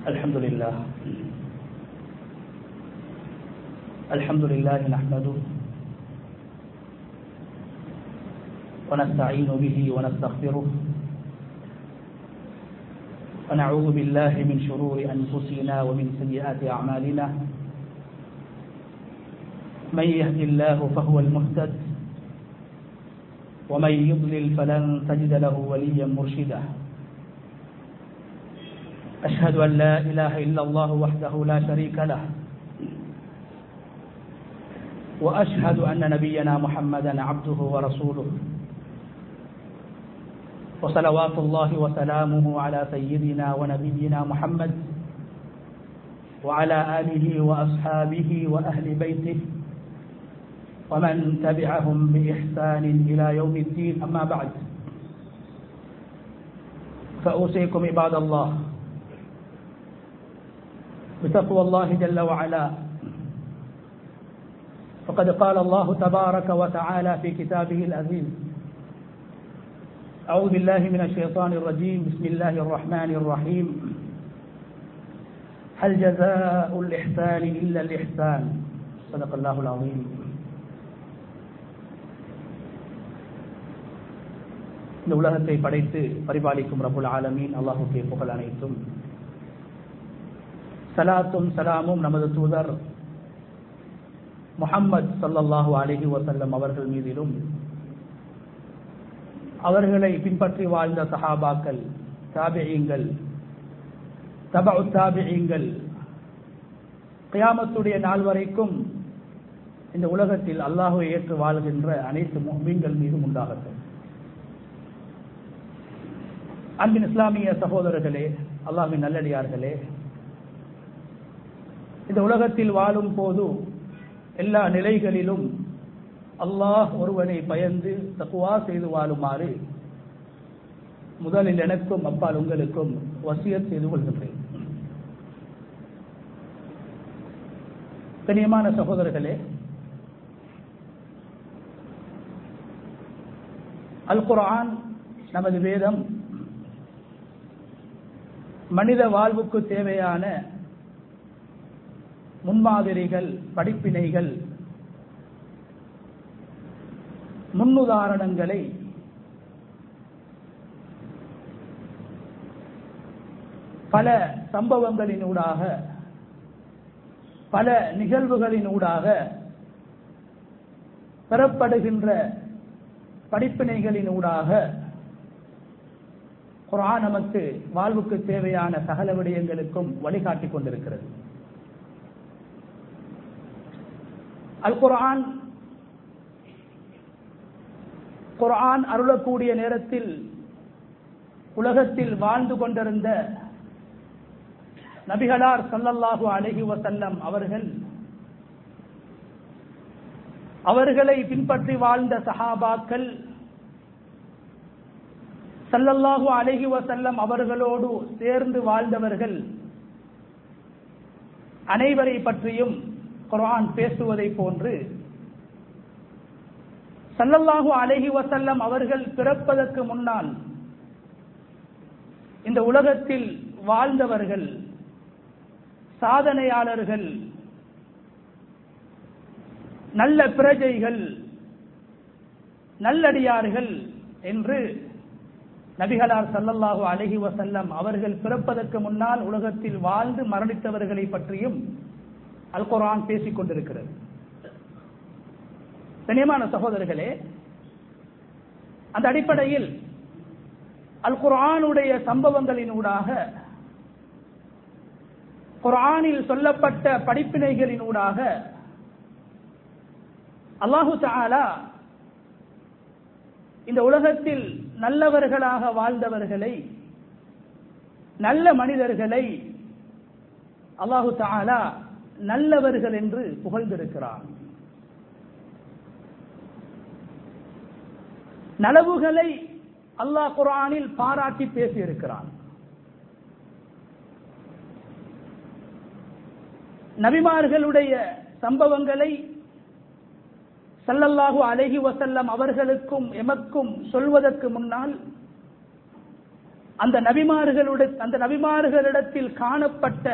الحمد لله الحمد لله نحمده ونستعين به ونستغفره ونعوذ بالله من شرور أنفسنا ومن سيئات أعمالنا من يهد الله فهو المهتد ومن يضلل فلن تجد له وليا مرشدا أشهد أن لا إله إلا الله وحده لا شريك له وأشهد أن نبينا محمدا عبده ورسوله وصلوات الله وسلامه على سيدنا ونبينا محمد وعلى آله وأصحابه وأهل بيته ومن تبعهم بإحسان إلى يوم الدين أما بعد فأوصيكم عباد الله بتقوى الله جل وعلا فقد قال الله تبارك وتعالى في كتابه العزيز أعوذ بالله من الشيطان الرجيم بسم الله الرحمن الرحيم هل جزاء الإحسان إلا الإحسان صدق الله العظيم இந்த உலகத்தை படைத்து பரிபாலிக்கும் ரபுல் ஆலமீன் அல்லாஹுக்கே புகழ் அனைத்தும் சலாத்தும் சலாமும் நமது தூதர் முஹம்மது சல்லல்லாஹு அலிஹி வசல்லம் அவர்கள் மீதிலும் அவர்களை பின்பற்றி வாழ்ந்த சஹாபாக்கள் தாபியங்கள் தபு தாபியங்கள் கியாமத்துடைய நாள் வரைக்கும் இந்த உலகத்தில் அல்லாஹுவை ஏற்று வாழ்கின்ற அனைத்து மீன்கள் மீதும் உண்டாகட்டும் அன்பின் இஸ்லாமிய சகோதரர்களே அல்லாஹின் நல்லடியார்களே இந்த உலகத்தில் வாழும் போது எல்லா நிலைகளிலும் அல்லாஹ் ஒருவனை பயந்து தக்குவா செய்து வாழுமாறு முதலில் எனக்கும் அப்பால் உங்களுக்கும் வசியத் செய்து கொள்கின்றேன் கண்ணியமான சகோதரர்களே அல் குரான் நமது வேதம் மனித வாழ்வுக்கு தேவையான முன்மாதிரிகள் படிப்பினைகள் முன்னுதாரணங்களை பல சம்பவங்களினூடாக பல நிகழ்வுகளினூடாக பெறப்படுகின்ற படிப்பினைகளினூடாக குரான் நமக்கு வாழ்வுக்கு தேவையான சகல விடயங்களுக்கும் வழிகாட்டிக் கொண்டிருக்கிறது அல் குரான் குரான் அருளக்கூடிய நேரத்தில் உலகத்தில் வாழ்ந்து கொண்டிருந்த நபிகளார் சல்லல்லாஹு அலஹி வசல்லம் அவர்கள் அவர்களை பின்பற்றி வாழ்ந்த சஹாபாக்கள் சல்லல்லாஹு அலஹி வசல்லம் அவர்களோடு சேர்ந்து வாழ்ந்தவர்கள் அனைவரை பற்றியும் குரான் பேசுவதை போன்று சல்லல்லாஹு அலஹி வசல்லம் அவர்கள் பிறப்பதற்கு முன்னால் இந்த உலகத்தில் வாழ்ந்தவர்கள் சாதனையாளர்கள் நல்ல பிரஜைகள் நல்லடியார்கள் என்று நபிகளார் சல்லல்லாஹு அலஹி வசல்லம் அவர்கள் பிறப்பதற்கு முன்னால் உலகத்தில் வாழ்ந்து மரணித்தவர்களை பற்றியும் அல் குரான் பேசிக் கொண்டிருக்கிறது கண்ணியமான சகோதரர்களே அந்த அடிப்படையில் அல் குரானுடைய சம்பவங்களினூடாக குரானில் சொல்லப்பட்ட படிப்பினைகளினூடாக அல்லாஹு தாலா இந்த உலகத்தில் நல்லவர்களாக வாழ்ந்தவர்களை நல்ல மனிதர்களை அல்லாஹு தாலா நல்லவர்கள் என்று புகழ்ந்திருக்கிறார் நலவுகளை அல்லாஹ் குரானில் பாராட்டி பேசியிருக்கிறான் நபிமார்களுடைய சம்பவங்களை சல்லல்லாஹு அலஹி வசல்லம் அவர்களுக்கும் எமக்கும் சொல்வதற்கு முன்னால் அந்த நபிமார்களுடைய அந்த நபிமார்களிடத்தில் காணப்பட்ட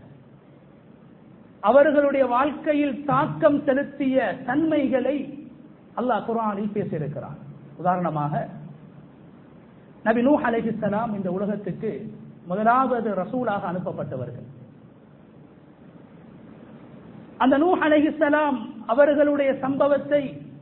அவர்களுடைய வாழ்க்கையில் தாக்கம் செலுத்திய தன்மைகளை அல்லாஹ் குரானில் பேசியிருக்கிறார் உதாரணமாக நபி நூ அலைஹிஸ்ஸலாம் இந்த உலகத்துக்கு முதலாவது ரசூலாக அனுப்பப்பட்டவர்கள் அந்த நூ அலைஹிஸ்ஸலாம் அவர்களுடைய சம்பவத்தை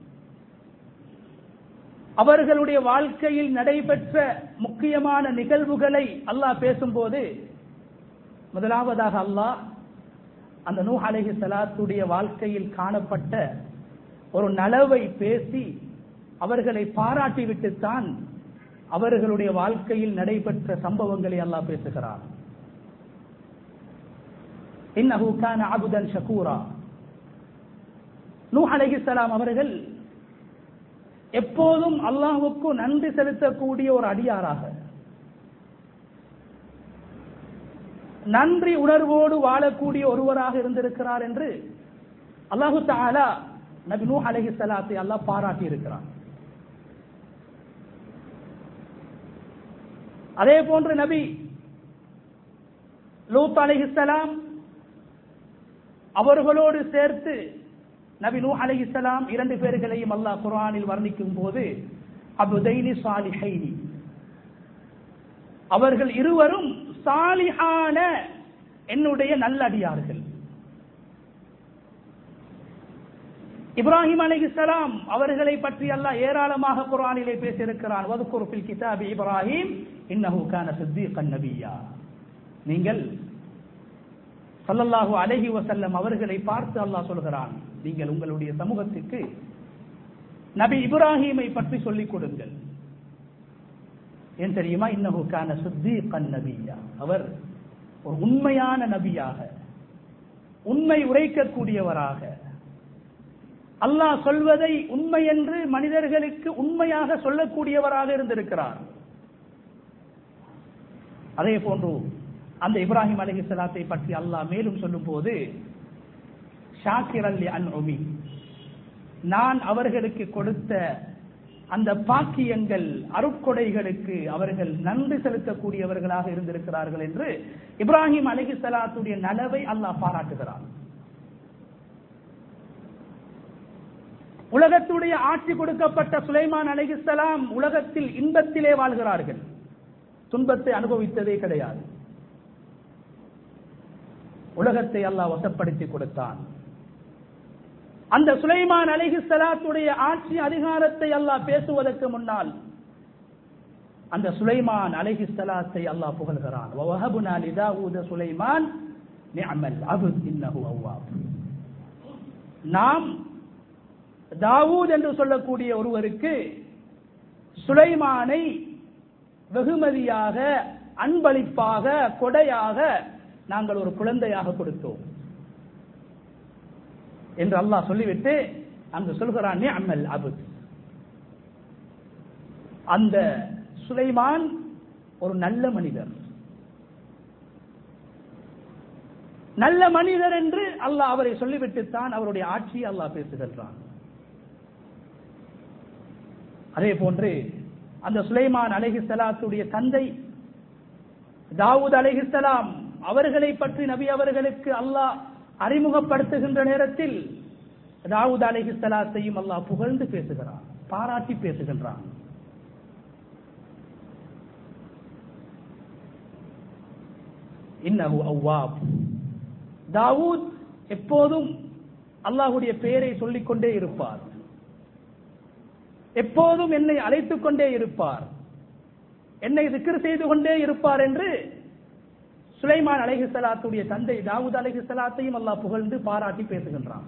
அவர்களுடைய வாழ்க்கையில் நடைபெற்ற முக்கியமான நிகழ்வுகளை அல்லாஹ் பேசும்போது முதலாவதாக அல்லாஹ் அந்த நூ அலைஹி சலாத்துடைய வாழ்க்கையில் காணப்பட்ட ஒரு நலவை பேசி அவர்களை பாராட்டிவிட்டுத்தான் அவர்களுடைய வாழ்க்கையில் நடைபெற்ற சம்பவங்களை அல்லாஹ் பேசுகிறார் இன்னஹு கான அபுதன் ஷகூரா நூ அலைஹிஸ்ஸலாம் அவர்கள் எப்போதும் அல்லாஹுக்கு நன்றி செலுத்தக்கூடிய ஒரு அடியாராக நன்றி உணர்வோடு வாழக்கூடிய ஒருவராக இருந்திருக்கிறார் என்று அல்லாஹு தாலா நபி நூ அலஹி சலாத்தை அல்லாஹ் பாராட்டி இருக்கிறார் அதே போன்று நபி லூத் அலிஹிஸ்லாம் அவர்களோடு சேர்த்து நபி நூ அலிஹிஸ்லாம் இரண்டு பேர்களையும் அல்லாஹ் குர்ஆனில் வர்ணிக்கும் போது அபுதைனி சாலிஹைனி அவர்கள் இருவரும் சாலிஹான என்னுடைய நல்லடியார்கள் இப்ராஹிம் அலைஹிஸ்ஸலாம் அவர்களை பற்றி அல்லாஹ் ஏராளமாக குர்ஆனிலே பேசியிருக்கிறான் வதுக்குர் ஃபில் கிதாபி இப்ராஹிம் இன்னஹு கான சித்தீகன் நபியா நீங்கள் ஸல்லல்லாஹு அலைஹி வஸல்லம் அவர்களை பார்த்து அல்லாஹ் சொல்கிறான் நீங்கள் உங்களுடைய சமூகத்துக்கு நபி இப்ராஹீமை பற்றி சொல்லிக் கொடுங்கள் ஏன் தெரியுமா இன்னஹு கான சித்தீகன் நபியா அவர் ஒரு உண்மையான நபியாக உண்மை உரைக்கக்கூடியவராக அல்லாஹ் சொல்வதை உண்மை என்று மனிதர்களுக்கு உண்மையாக சொல்லக்கூடியவராக இருந்திருக்கிறார் அதே போன்று அந்த இப்ராஹிம் அலஹி சலாத்தை பற்றி அல்லாஹ் மேலும் சொல்லும் போது ஷாக்கிர் அல்லி அன் ஒமி நான் அவர்களுக்கு கொடுத்த அந்த பாக்கியங்கள் அருட்கொடைகளுக்கு அவர்கள் நன்றி செலுத்தக்கூடியவர்களாக இருந்திருக்கிறார்கள் என்று இப்ராஹிம் அலஹி சலாத்துடைய நலவை அல்லாஹ் பாராட்டுகிறார் உலகத்துடைய ஆட்சி கொடுக்கப்பட்ட சுலைமான் அலிஹிஸ்லாம் உலகத்தில் இன்பத்திலே வாழ்கிறார்கள் துன்பத்தை அனுபவித்ததே கிடையாது உலகத்தை அல்லாஹ் வசப்படுத்தி கொடுத்தான் அந்த சுலைமான் அலிஹி சலாத்துடைய ஆட்சி அதிகாரத்தை அல்லாஹ் பேசுவதற்கு முன்னால் அந்த சுலைமான் அலிஹி சலாத்தை அல்லாஹ் புகழ்கிறான் வஹபுனா லிதாவூத சுலைமான் நிஅமல் அபுத் இன்னஹு அவ்வாப் நாம் தாவூத் என்று சொல்லக்கூடிய ஒருவருக்கு சுலைமானை வெகுமதியாக அன்பளிப்பாக கொடையாக நாங்கள் ஒரு குழந்தையாக கொடுத்தோம் என்று அல்லாஹ் சொல்லிவிட்டு அங்கு சொல்கிறான் அமல் அபுத் அந்த சுலைமான் ஒரு நல்ல மனிதர் நல்ல மனிதர் என்று அல்லாஹ் அவரை சொல்லிவிட்டுத்தான் அவருடைய ஆட்சியை அல்லாஹ் பேசுகின்றான் அதே போன்று அந்த சுலைமான் அலஹி சலாத்துடைய தந்தை தாவூத் அலஹிசலாம் அவர்களை பற்றி நபி அவர்களுக்கு அல்லாஹ் அறிமுகப்படுத்துகின்ற நேரத்தில் தாவூத் அலஹி சலாத்தையும் அல்லாஹ் புகழ்ந்து பேசுகிறான் பாராட்டி பேசுகின்றான் இன்னஹு அவ்வாப் தாவூத் எப்போதும் அல்லாஹுடைய பெயரை சொல்லிக்கொண்டே இருப்பார் எப்போதும் என்னை அழைத்துக் கொண்டே இருப்பார் என்னை திக்கர் செய்து கொண்டே இருப்பார் என்று சுலைமான் அலஹி சலாத்துடைய தந்தை தாவூத் அலஹி சலாத்தையும் அல்லாஹ் புகழ்ந்து பாராட்டி பேசுகின்றான்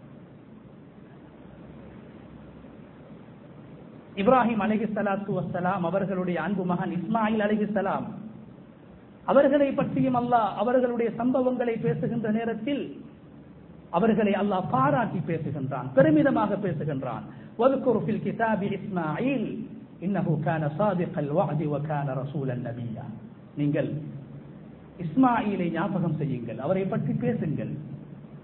இப்ராஹிம் அலஹி சலாத்து வசலாம் அவர்களுடைய அன்பு மகன் இஸ்மாயில் அலஹி சலாம் அவர்களை பற்றியும் அல்லாஹ் அவர்களுடைய சம்பவங்களை பேசுகின்ற நேரத்தில் அவர்களை அல்லாஹ் பாராட்டி பேசுகின்றான் பெருமிதமாக பேசுகின்றான் واذكر في الكتاب إسماعيل إنه كان صادق الوعد وكان رسولا نبيا நீங்கள் இஸ்மாயிலை ஞாபகம் செய்யுங்கள் அவரை பற்றி பேசுங்கள்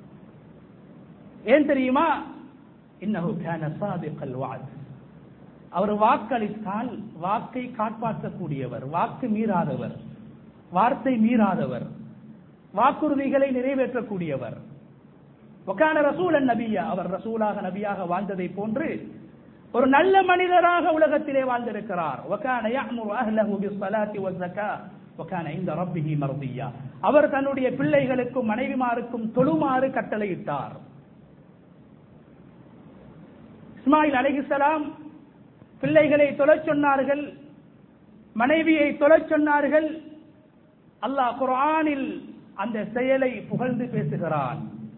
ஏன் தெரியுமா இன்னஹு கான சாதிக் الوعد அவர் வாக்களித்தால் வாக்கை காப்பாற்றக்கூடியவர் வாக்கு மீறாதவர் வார்த்தை மீறாதவர் வாக்குறுதிகளை நிறைவேற்றக்கூடியவர் ஒக்கான ரசூலன் நபியா அவர் ரசூலாக நபியாக வாழ்ந்ததை போன்று ஒரு நல்ல மனிதராக உலகத்திலே வாழ்ந்திருக்கிறார் ஒக்கான يأمر أهله بالصلاة والزكاة وكان عند ربه مرضيا அவர் தன்னுடைய பிள்ளைகளுக்கும் மனைவிமாருக்கும் தொழுமாறு கட்டளையிட்டார் இஸ்மாயில் அலைஹிஸ்ஸலாம் பிள்ளைகளை தொழச் சொன்னார்கள் மனைவியை தொழச் சொன்னார்கள் அல்லாஹ் குர்ஆனில் அந்த செயலை புகழ்ந்து பேசுகிறான்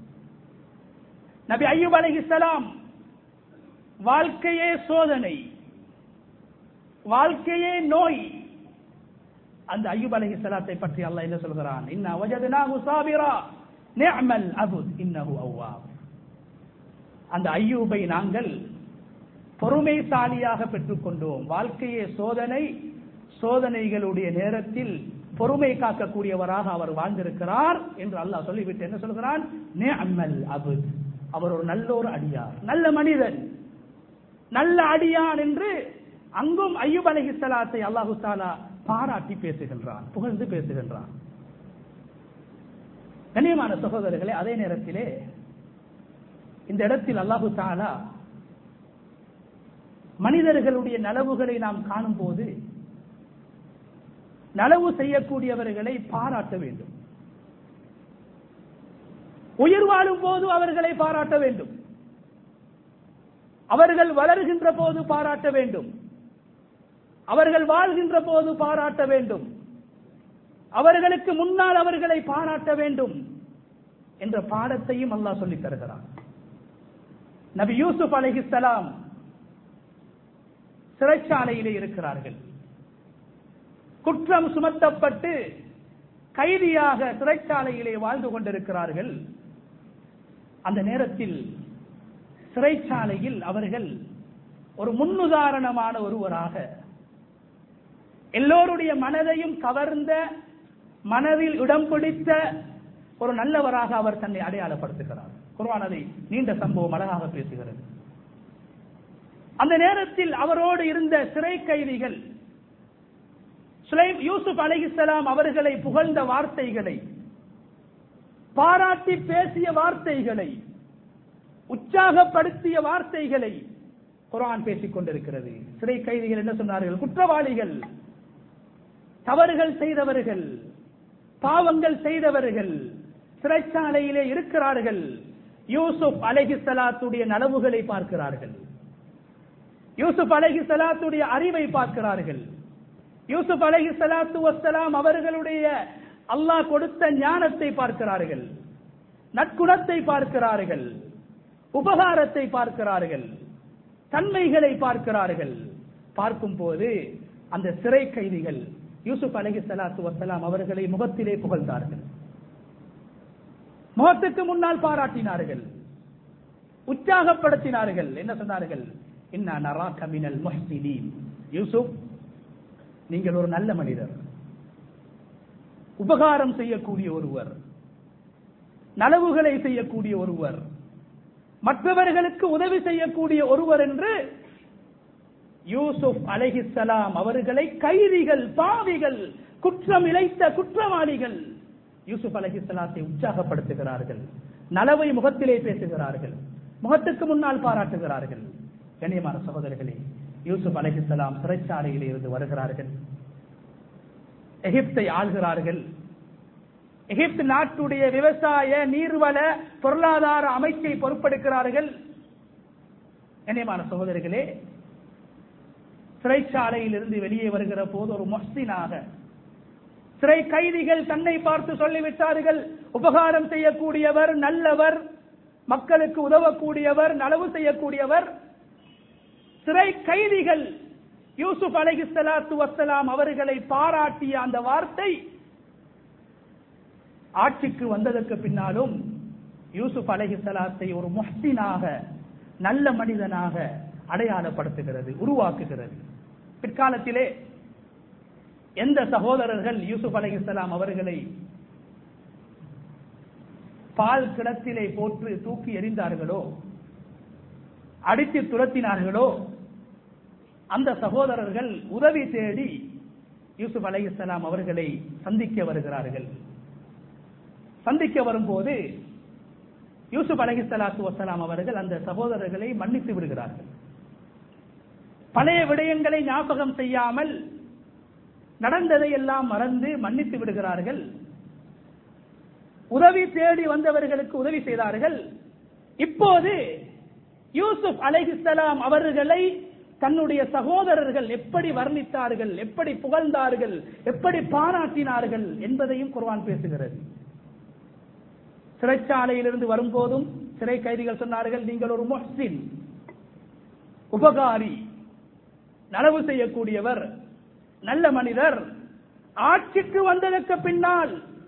நபி ஐயூப் அலைஹிஸ்ஸலாம் வாழ்க்கையே சோதனை வாழ்க்கையே நோய் அந்த ஐயூப் அலைஹிஸ்ஸலாத்தை பற்றி அல்லாஹ் என்ன சொல்கிறான் இன்னா வஜத்னாஹு சாபிரா நிஅமல் அபுத் இன்னஹு அவ்வாப் அந்த ஐயூபை நாங்கள் பொறுமைசாலியாக பெற்றுக்கொண்டோம் வாழ்க்கையே சோதனை சோதனைகளுடைய நேரத்தில் பொறுமை காக்கக்கூடியவராக அவர் வாழ்ந்திருக்கிறார் என்று அல்லாஹ் சொல்லிவிட்டு என்ன சொல்கிறான் நிஅமல் அபுத் அவர் ஒரு நல்ல ஒரு அடியார் நல்ல மனிதன் நல்ல அடியான் என்று அங்கும் ஐயூப் அலைஹிஸ்ஸலாத்தை அல்லாஹு தாலா பாராட்டி பேசுகின்றான் புகழ்ந்து பேசுகின்றான் கண்ணியமான சகோதரர்களே அதே நேரத்திலே இந்த இடத்தில் அல்லாஹு தாலா மனிதர்களுடைய நலவுகளை நாம் காணும் போது நலவு செய்யக்கூடியவர்களை பாராட்ட வேண்டும் உயிர் வாழும் போது அவர்களை பாராட்ட வேண்டும் அவர்கள் வளர்கின்ற போது பாராட்ட வேண்டும் அவர்கள் வாழ்கின்ற போது பாராட்ட வேண்டும் அவர்களுக்கு முன்னால் அவர்களை பாராட்ட வேண்டும் என்ற பாடத்தையும் அல்லாஹ் சொல்லித் தருகிறான் நபி யூசுப் அலைஹிஸ்ஸலாம் சிறைச்சாலையிலே இருக்கிறார்கள் குற்றம் சுமத்தப்பட்டு கைதியாக சிறைச்சாலையிலே வாழ்ந்து கொண்டிருக்கிறார்கள் அந்த நேரத்தில் சிறைச்சாலையில் அவர்கள் ஒரு முன்னுதாரணமான ஒருவராக எல்லோருடைய மனதையும் கவர்ந்த மனதில் இடம் பிடித்த ஒரு நல்லவராக அவர் தன்னை அடையாளப்படுத்துகிறார் குர்ஆன் அதை நீண்ட சம்பவம் அழகாக பேசுகிறது அந்த நேரத்தில் அவரோடு இருந்த சிறை கைதிகள் சுலைம் யூசுப் அலைஹிஸ்ஸலாம் அவர்களை புகழ்ந்த வார்த்தைகளை பாராட்டி பேசிய வார்த்தைகளை உற்சாகப்படுத்திய வார்த்தைகளை குர்ஆன் பேசிக் கொண்டிருக்கிறது சிறை கைதிகள் என்ன சொன்னார்கள் குற்றவாளிகள் தவறுகள் செய்தவர்கள் பாவங்கள் செய்தவர்கள் சிறைச்சாலையிலே இருக்கிறார்கள் யூசுப் அலைஹிஸ்ஸலாத்துடைய நலவுகளை பார்க்கிறார்கள் யூசுப் அலைஹி சலாத்துடைய அறிவை பார்க்கிறார்கள் யூசுப் அலைஹி சலாத்து வசலாம் அவர்களுடைய அல்லாஹ் கொடுத்த ஞானத்தை பார்க்கிறார்கள் நற்குணத்தை பார்க்கிறார்கள் உபகாரத்தை பார்க்கிறார்கள் தன்மைகளை பார்க்கிறார்கள் பார்க்கும் போது அந்த சிறை கைதிகள் யூசுப் அலைஹி சலாத்து வசலாம் அவர்களை முகத்திலே புகழ்ந்தார்கள் முகத்துக்கு முன்னால் பாராட்டினார்கள் உற்சாகப்படுத்தினார்கள் என்ன சொன்னார்கள் இன்னா நராக மினல் முஹ்சினீன் யூசுப் நீங்கள் ஒரு நல்ல மனிதர் உபகாரம் செய்யக்கூடிய ஒருவர் நலவுகளை செய்யக்கூடிய ஒருவர் மற்றவர்களுக்கு உதவி செய்யக்கூடிய ஒருவர் என்று யூசுப் அலைஹிஸ்ஸலாம் அவர்களை கைதிகள் பாவிகள் குற்றம் இழைத்த குற்றவாளிகள் யூசுப் அலைஹிஸ்ஸலாத்தை உற்சாகப்படுத்துகிறார்கள் நலவை முகத்திலே பேசுகிறார்கள் முகத்துக்கு முன்னால் பாராட்டுகிறார்கள் கண்ணியமான சகோதரர்களே யூசுப் அலைஹிஸ்ஸலாம் சிறைச்சாலையில் இருந்து வருகிறார்கள் எகிப்தை ஆள்கிறார்கள் எகிப்து நாட்டுடைய விவசாய நீர்வள பொருளாதார அமைச்சை பொறுப்பெடுக்கிறார்கள் கண்ணியமான சகோதரர்களே சிறைச்சாலையில் இருந்து வெளியே வருகிற போது ஒரு மொஸ்தினாக சிறை கைதிகள் தன்னை பார்த்து சொல்லிவிட்டார்கள் உபகாரம் செய்யக்கூடியவர் நல்லவர் மக்களுக்கு உதவக்கூடியவர் நலவு செய்யக்கூடியவர் சிறை கைதிகள் யூசுப் அலைஹிஸ்ஸலாத்து வஸ்ஸலாம் அவர்களை பாராட்டிய அந்த வார்த்தை ஆட்சிக்கு வந்ததற்கு பின்னாலும் யூசுப் அலைஹிஸ்ஸலாத்தை ஒரு முஹ்சினாக நல்ல மனிதனாக அடையாளப்படுத்துகிறது உருவாக்குகிறது பிற்காலத்திலே எந்த சகோதரர்கள் யூசுப் அலைஹிஸ்ஸலாம் அவர்களை பால் கிடத்திலே போட்டு தூக்கி எறிந்தார்களோ அடித்து துரத்தினார்களோ அந்த சகோதரர்கள் உதவி தேடி யூசுப் அலைஹிஸ்ஸலாம் அவர்களை சந்திக்க வருகிறார்கள் சந்திக்க வரும்போது யூசுப் அலைஹிஸ்ஸலாத்து வசலாம் அவர்கள் அந்த சகோதரர்களை மன்னித்து விடுகிறார்கள் பழைய விடயங்களை ஞாபகம் செய்யாமல் நடந்ததை எல்லாம் மறந்து மன்னித்து விடுகிறார்கள் உதவி தேடி வந்தவர்களுக்கு உதவி செய்தார்கள் இப்போது யூசுப் அலைஹிஸ்ஸலாம் அவர்களை தன்னுடைய சகோதரர்கள் எப்படி வர்ணித்தார்கள் எப்படி புகழ்ந்தார்கள் எப்படி பாராட்டினார்கள் என்பதையும் குர்ஆன் பேசுகிறது சிறைச்சாலையிலிருந்து வரும்போதும் சிறை கைதிகள் சொன்னார்கள் நீங்கள் ஒரு முஹ்சின் உபகாரி நலவு செய்யக்கூடியவர் நல்ல மனிதர் ஆட்சிக்கு வந்ததற்கு பின்னால்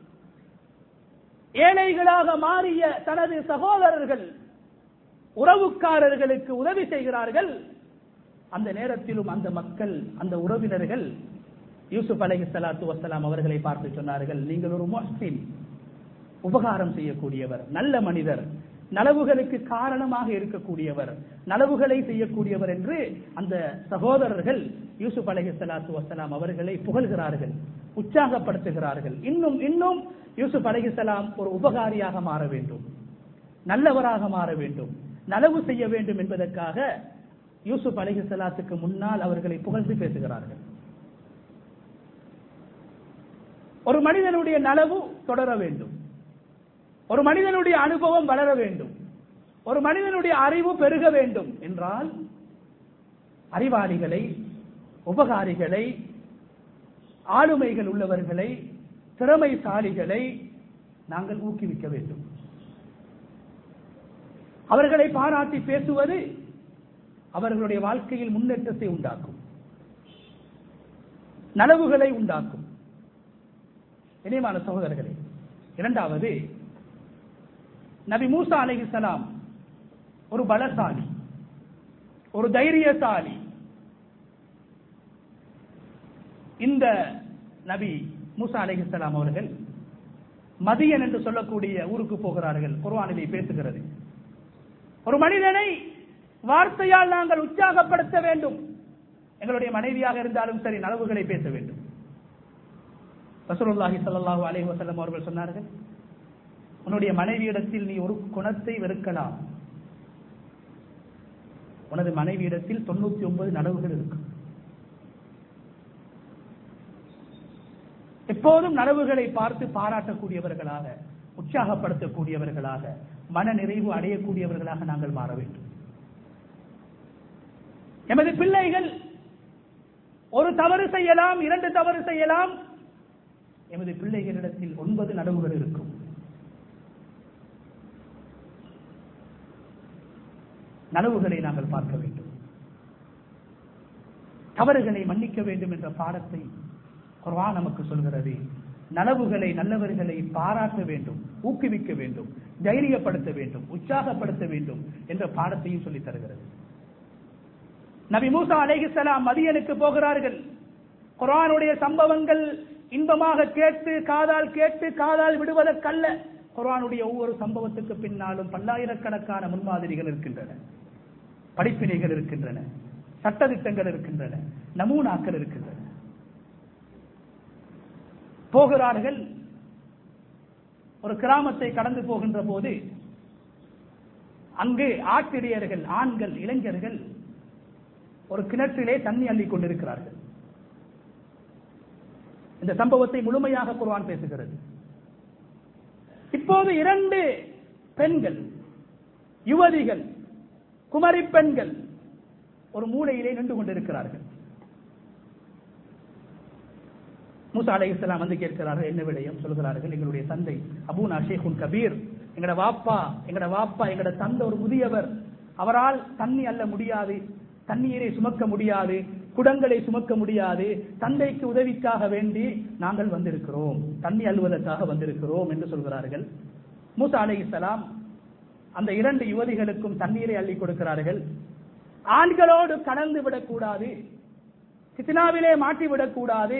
ஏழைகளாக மாறிய தனது சகோதரர்கள் உறவுக்காரர்களுக்கு உதவி செய்கிறார்கள் அந்த நேரத்திலும் அந்த மக்கள் அந்த உறவினர்கள் யூசுப் அலைஹி ஸலாத்து வஸலாம் அவர்களை பார்த்து சொன்னார்கள் நீங்கள் ஒரு முஹ்சின் உபகாரம் செய்யக்கூடியவர் நல்ல மனிதர் நலவுகளுக்கு காரணமாக இருக்கக்கூடியவர் நலவுகளை செய்யக்கூடியவர் என்று அந்த சகோதரர்கள் யூசுப் அலைஹி ஸலாத்து வஸலாம் அவர்களை புகழ்கிறார்கள் உற்சாகப்படுத்துகிறார்கள் இன்னும் இன்னும் யூசுப் அலைஹிஸ்ஸலாம் ஒரு உபகாரியாக மாற வேண்டும் நல்லவராக மாற வேண்டும் நலவு செய்ய வேண்டும் என்பதற்காக யூசுப் அலைஹிஸ்ஸலாத்துக்கு முன்னால் அவர்களை புகழ்ந்து பேசுகிறார்கள் ஒரு மனிதனுடைய நலவு தொடர வேண்டும் ஒரு மனிதனுடைய அனுபவம் வளர வேண்டும் ஒரு மனிதனுடைய அறிவு பெருக வேண்டும் என்றால் அறிவாளிகளை உபகாரிகளை ஆளுமைகள் உள்ளவர்களை திறமைசாலிகளை நாங்கள் ஊக்குவிக்க வேண்டும் அவர்களை பாராட்டி பேசுவது அவர்களுடைய வாழ்க்கையில் முன்னேற்றத்தை உண்டாக்கும் நனவுகளை உண்டாக்கும் இனிமான சகோதரர்களே இரண்டாவது நபி மூசா அலைஹிஸ்ஸலாம் ஒரு பலசாலி ஒரு தைரியசாலி இந்த நபி மூசா அலைஹிஸ்ஸலாம் அவர்கள் மதியன் என்று சொல்லக்கூடிய ஊருக்கு போகிறார்கள் குர்ஆனிலே பேசுகிறது ஒரு மனிதனை வார்த்தையால் நாங்கள் உற்சாகப்படுத்த வேண்டும் எங்களுடைய மனைவியாக இருந்தாலும் சரி நலவுகளை பேச வேண்டும் ரசூலுல்லாஹி ஸல்லல்லாஹு அலைஹி வஸல்லம் அவர்கள் சொன்னார்கள் உன்னுடைய மனைவியிடத்தில் நீ ஒரு குணத்தை வெறுக்கலாம் உனது மனைவியிடத்தில் தொண்ணூத்தி ஒன்பது நனவுகள் இருக்கும் எப்போதும் நனவுகளை பார்த்து பாராட்டக்கூடியவர்களாக உற்சாகப்படுத்தக்கூடியவர்களாக மன நிறைவு அடையக்கூடியவர்களாக நாங்கள் மாற வேண்டும் எமது பிள்ளைகள் ஒரு தவறு செய்யலாம் இரண்டு தவறு செய்யலாம் எமது பிள்ளைகளிடத்தில் ஒன்பது நனவுகள் இருக்கும் நனவுகளை நாங்கள் பார்க்க வேண்டும் தவறுகளை மன்னிக்க வேண்டும் என்ற பாடத்தை குர்ஆன் நமக்கு சொல்கிறது நனவுகளை நல்லவர்களை பாராட்ட வேண்டும் ஊக்குவிக்க வேண்டும் தைரியப்படுத்த வேண்டும் உற்சாகப்படுத்த வேண்டும் என்ற பாடத்தையும் சொல்லித் தருகிறது நபி மூசா அலைஹிஸ்ஸலாம் மதியனுக்கு போகிறார்கள் குர்ஆனுடைய சம்பவங்கள் இன்பமாக கேட்டு காதால் கேட்டு காதால் விடுவதற்கல்ல குர்ஆனுடைய ஒவ்வொரு சம்பவத்துக்கு பின்னாலும் பல்லாயிரக்கணக்கான முன்மாதிரிகள் இருக்கின்றன படிப்பினைகள் இருக்கின்றன சட்டதிட்டங்கள் இருக்கின்றன நமூனாக்கள் இருக்கின்றன போகிறார்கள் ஒரு கிராமத்தை கடந்து போகின்ற போது அங்கு ஆட்டிடையர்கள் ஆண்கள் இளைஞர்கள் ஒரு கிணற்றிலே தண்ணி அள்ளிக் கொண்டிருக்கிறார்கள் இந்த சம்பவத்தை முழுமையாக குர்ஆன் பேசுகிறது இப்போது இரண்டு பெண்கள் யுவதிகள் குமரி பெண்கள் ஒரு மூலையிலே நின்று கொண்டிருக்கிறார்கள் மூசா அலை இஸ்லாம் வந்து கேட்கிறார்கள் என்ன விடயம் சொல்கிறார்கள் எங்களுடைய தந்தை அபூனா ஷேகுன் கபீர் எங்கட வாப்பா எங்கட வாப்பா எங்கட தந்தை ஒரு முதியவர் அவரால் தண்ணி அள்ள முடியாது தண்ணீரை சுமக்க முடியாது குடங்களை சுமக்க முடியாது தந்தைக்கு உதவிக்காக வேண்டி நாங்கள் வந்திருக்கிறோம் தண்ணி அள்ளுவதற்காக வந்திருக்கிறோம் என்று சொல்கிறார்கள் மூசா அலை இஸ்லாம் அந்த இரண்டு யுவதிகளுக்கும் தண்ணீரை அள்ளி கொடுக்கிறார்கள் ஆண்களோடு கலந்து விடக்கூடாது கித்னாவிலே மாட்டிவிடக் கூடாது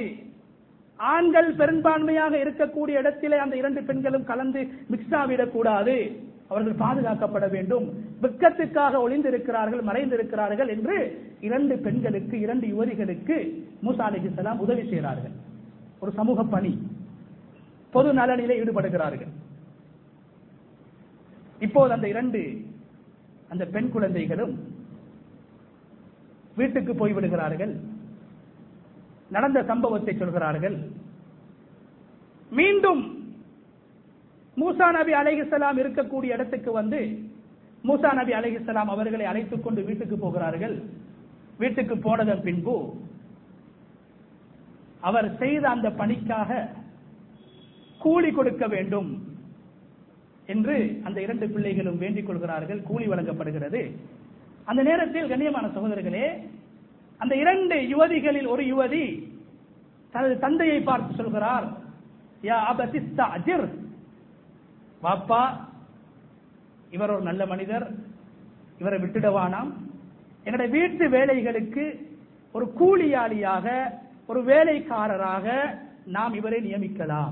ஆண்கள் பெரும்பான்மையாக இருக்கக்கூடிய இடத்திலே அந்த இரண்டு பெண்களும் கலந்து மிக்ஸ் ஆகிடக் கூடாது அவர்கள் பாதுகாக்கப்பட வேண்டும் வெக்கத்துக்காக ஒளிந்திருக்கிறார்கள் மறைந்திருக்கிறார்கள் என்று இரண்டு பெண்களுக்கு இரண்டு யுவதிகளுக்கு மூசா அலிஹிஸ்லாம் உதவி செய்கிறார்கள் ஒரு சமூக பணி பொது நலனிலே ஈடுபடுகிறார்கள் இப்போது அந்த இரண்டு அந்த பெண் குழந்தைகளும் வீட்டுக்கு போய்விடுகிறார்கள் நடந்த சம்பவத்தை சொல்கிறார்கள் மீண்டும் மூசா நபி அலைஹிஸ்ஸலாம் இருக்கக்கூடிய இடத்துக்கு வந்து மூசா நபி அலைஹிஸ்ஸலாம் அவர்களை அழைத்துக் கொண்டு வீட்டுக்கு போகிறார்கள் வீட்டுக்கு போனதன் பின்பு அவர் செய்த அந்த பணிக்காக கூலி கொடுக்க வேண்டும் என்று அந்த இரண்டு பிள்ளைகளும் வேண்டிக் கொள்கிறார்கள் கூலி வழங்கப்படுகிறது அந்த நேரத்தில் கண்ணியமான சகோதரர்களே அந்த இரண்டு யுவதிகளில் ஒரு யுவதி தனது தந்தையை பார்த்து சொல்கிறார் யா அபதிஸ்தா அஜிர் பாப்பா இவர் ஒரு நல்ல மனிதர் இவரை விட்டுடவானாம் என்னுடைய வீட்டு வேலைகளுக்கு ஒரு கூலியாளியாக ஒரு வேலைக்காரராக நாம் இவரை நியமிக்கலாம்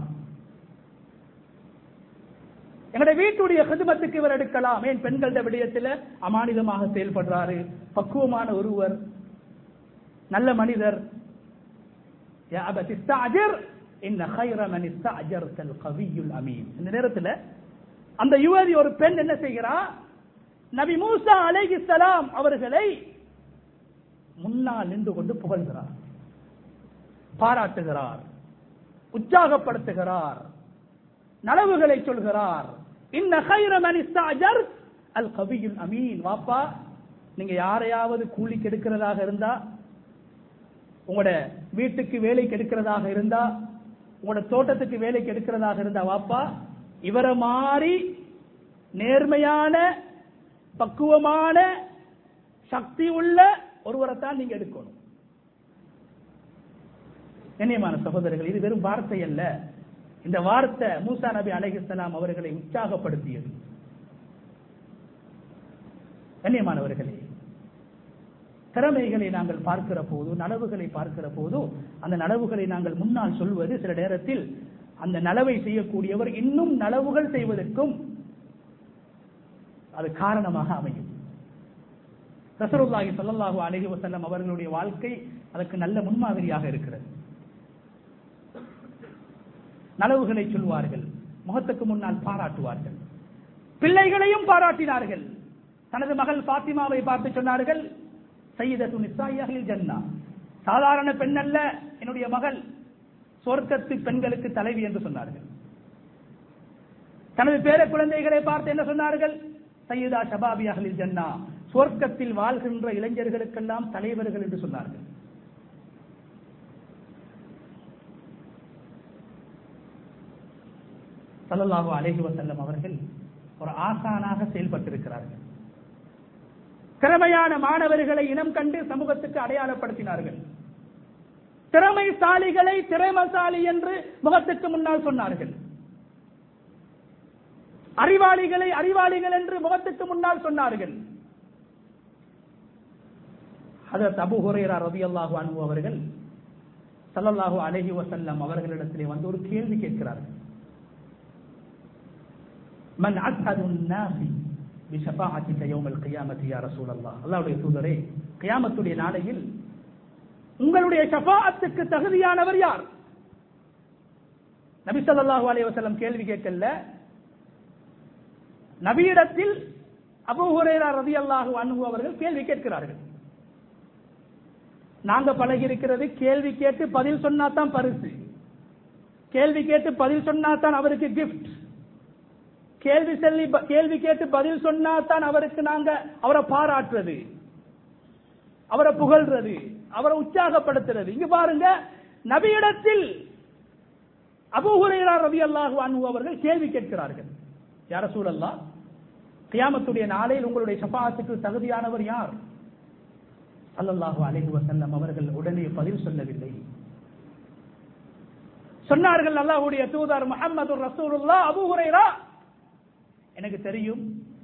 எங்களுடைய வீட்டுடைய ஹிதுமத்துக்கு இவர் எடுக்கலாம் ஏன் பெண்கள விடயத்தில் அமானிதமாக செயல்படுறாரு பக்குவமான ஒருவர் நல்ல மனிதர் யா அபத் இஸ்தஅஜிர் இன்ன خير من استأجرت القوي الأمين இந்த நேரத்தில் அந்த யுவதி ஒரு பெண் என்ன செய்கிறா நபி மூசா அலைஹிஸ்ஸலாம் அவர்களை முன்னால் நின்று கொண்டு புகழ்கிறார் பாராட்டுகிறார் உற்சாகப்படுத்துகிறார் நலவுகளை சொல்கிறார் இன்ன خير من استأجرت القوي الأمين வாப்பா நீங்க யாரையாவது கூலிக்கு எடுக்கிறதாக இருந்தா உங்களோட வீட்டுக்கு வேலைக்கு எடுக்கிறதாக இருந்தா உங்களோட தோட்டத்துக்கு வேலைக்கு எடுக்கிறதாக இருந்தா வாப்பா இவரை மாறி நேர்மையான பக்குவமான சக்தி உள்ள ஒருவரை தான் நீங்க எடுக்கணும் கண்ணியமான சகோதரர்கள் இது வெறும் வார்த்தை அல்ல இந்த வார்த்தை மூசா நபி அலைஹிஸ்ஸலாம் அவர்களை உற்சாகப்படுத்தியது கண்ணியமானவர்களே திறமைகளை நாங்கள் பார்க்கிற போது நனவுகளை பார்க்கிற போது அந்த நனவுகளை நாங்கள் முன்னால் சொல்வது சில நேரத்தில் அந்த நலவை செய்யக்கூடியவர் இன்னும் நலவுகள் செய்வதற்கும் அது காரணமாக அமையும் ரசருல்லாஹி ஸல்லல்லாஹு அலைஹி வஸல்லம் அவர்களுடைய வாழ்க்கை அதற்கு நல்ல முன்மாதிரியாக இருக்கிறது நலவுகளை சொல்வார்கள் முகத்துக்கு முன்னால் பாராட்டுவார்கள் பிள்ளைகளையும் பாராட்டினார்கள் தனது மகள் பாத்திமாவை பார்த்து சொன்னார்கள் சையதத்து நிசாயில் ஜன்னா சாதாரண பெண் அல்ல என்னுடைய மகள் சொர்க்கத்து பெண்களுக்கு தலைவி என்று சொன்னார்கள் தனது பேர குழந்தைகளை பார்த்து என்ன சொன்னார்கள் சையதா ஷபாபி அகலில் ஜன்னா சொர்க்கத்தில் வாழ்கின்ற இளைஞர்களுக்கெல்லாம் தலைவர்கள் என்று சொன்னார்கள் சல்லல்லாஹு அலைஹி வஸல்லம் அவர்கள் ஒரு ஆசானாக செயல்பட்டிருக்கிறார்கள் திறமையான மாணவர்களை இனம் கண்டு சமூகத்துக்கு அடையாளப்படுத்தினார்கள் திறமைசாலிகளை திறமைசாலி என்று முகத்துக்கு முன்னால் சொன்னார்கள் அறிவாளிகளை அறிவாளிகள் என்று முகத்துக்கு முன்னால் சொன்னார்கள் அதற்கு அபு ஹுரேரா ரதியல்லாஹு அன்பு அவர்கள் சல்லல்லாஹு அலைஹி வசல்லம் அவர்களிடத்திலே வந்து ஒரு கேள்வி கேட்கிறார்கள் மன் அஸ்ஹதுன் நாசி பிஷஃபாஅத்திக யௌமல் கியாமத்தி யா ரசூலல்லாஹ் அல்லாஹ்வுடைய தூதரே கியாமத்துடைய நாளையில் உங்களுடைய ஷஃபாஅத்துக்கு தகுதியானவர் யார் நபி ஸல்லல்லாஹு அலைஹி வஸல்லம் கேள்வி கேட்கல நபியிடத்தில் அபூ ஹுரைரா ரலியல்லாஹு அன்ஹு அவர்கள் கேள்வி கேட்கிறார்கள் நாங்க பழகி இருக்கிறது கேள்வி கேட்டு பதில் சொன்னா தான் பரிசு கேள்வி கேட்டு பதில் சொன்னா தான் அவருக்கு கிஃப்ட் கேள்வி சொல்லி கேள்வி கேட்டு பதில் சொன்னா தான் அவருக்கு நாங்க அவரை பாராட்டுறது அவரை புகழ்றது அவரை உற்சாகப்படுத்துறது இங்க பாருங்க நபியிடத்தில் அபூஹுரைரா ரவி அல்லாஹு அன்பு அவர்கள் கேள்வி கேட்கிறார்கள் யார சூழல்லா கியாமத்துடைய நாளையில் உங்களுடைய சபாத்துக்கு தகுதியானவர் யார் அல்லாஹு அலைஹி வசல்லம் அவர்கள் உடனே பதில் சொல்லவில்லை சொன்னார்கள் அல்லாஹுடைய தூதர் முகமது ரசூலுல்லா அபூஹுரைரா எனக்கு தெரியும்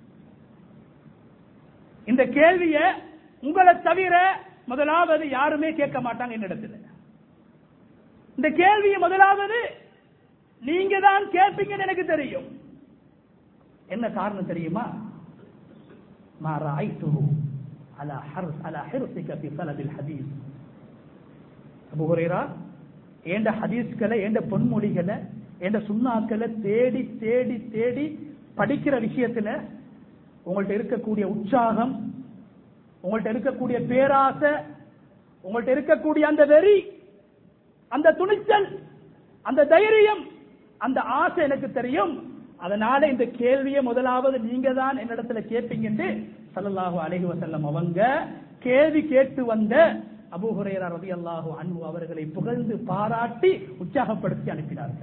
இந்த கேள்விய உங்களை தவிர முதலாவது யாருமே கேட்க மாட்டாங்க என்னிடத்தில் இந்த கேள்வியை முதலாவது நீங்க தான் கேட்பீங்கன்னு எனக்கு தெரியும் என்ன காரணம் தெரியுமா ما رأيته على حرص على حرصك في طلب الحديث அபு ஹுரைரா ஏண்ட ஹதீஸ்களை ஏண்ட பொன்மொழிகளை ஏண்ட சுண்ணாக்களை தேடி தேடி தேடி படிக்கிற விஷயத்துல உங்கள்ட்ட இருக்கக்கூடிய உற்சாகம் உங்கள்ட்ட இருக்கக்கூடிய பேராசை உங்கள்ட்ட இருக்கக்கூடிய அந்த வெறி அந்த துணிச்சல் அந்த தைரியம் அந்த ஆசை எனக்கு தெரியும் அதனால இந்த கேள்வியை முதலாவது நீங்க தான் என்னிடத்துல கேட்பீங்க என்று சல்லல்லாஹு அலைஹி வஸல்லம் அவங்க கேள்வி கேட்டு வந்த அபூ ஹுரைரா ரலியல்லாஹு அன்ஹு அவர்களை புகழ்ந்து பாராட்டி உற்சாகப்படுத்தி அனுப்பினார்கள்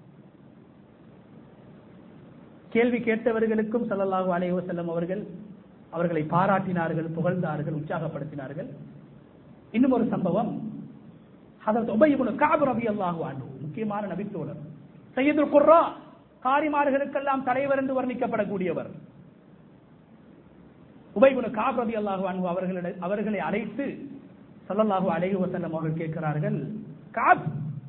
கேள்வி கேட்டவர்களுக்கும் ஸல்லல்லாஹு அலைஹி வஸல்லம் அவர்கள் அவர்களை பாராட்டினார்கள் புகழ்ந்தார்கள் உற்சாகப்படுத்தினார்கள் இன்னும் ஒரு சம்பவம் ஹதரத் உபய் இப்னு கஅப் ரலியல்லாஹு அன்ஹு முக்கியமான நபித்தோழர் சையதுல் குர்ரா காரிமார்களுக்கெல்லாம் தலைவர் என்று வர்ணிக்கப்படக்கூடியவர் உபய் இப்னு கஅப் ரலியல்லாஹு அன்ஹு அவர்களிட அவர்களை அழைத்து ஸல்லல்லாஹு அலைஹி வஸல்லம் அவர்கள் கேட்கிறார்கள் கஅப்